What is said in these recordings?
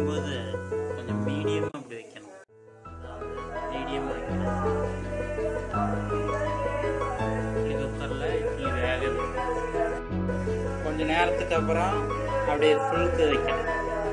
வைக்கும்போது கொஞ்சம் மீடியமாக அப்படி வைக்கணும் அதாவது மீடியமாக வைக்கணும் இட்லி குக்கரில் இட்லி வேகுது கொஞ்ச நேரத்துக்கு அப்புறம் அப்படியே ஃபுல்லுக்கு வைக்கணும்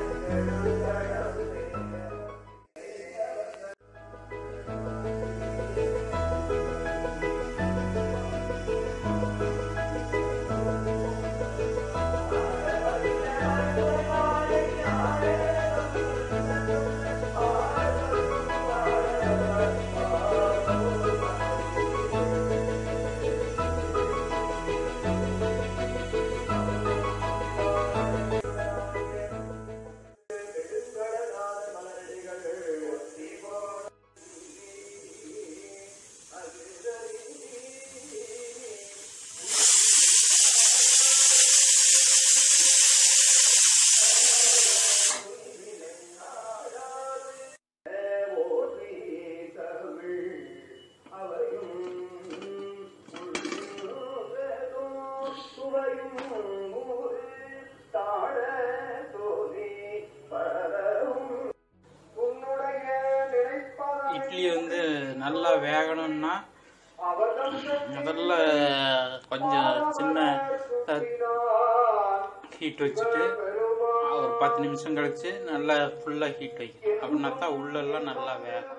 இட்லி வந்து நல்லா வேகணும்னா முதல்ல கொஞ்சம் சின்ன ஹீட் வச்சுட்டு ஒரு பத்து நிமிஷம் கழிச்சு நல்லா ஃபுல்லாக ஹீட் வைக்கணும் அப்படின்னா தான் உள்ளெல்லாம் நல்லா வேகும்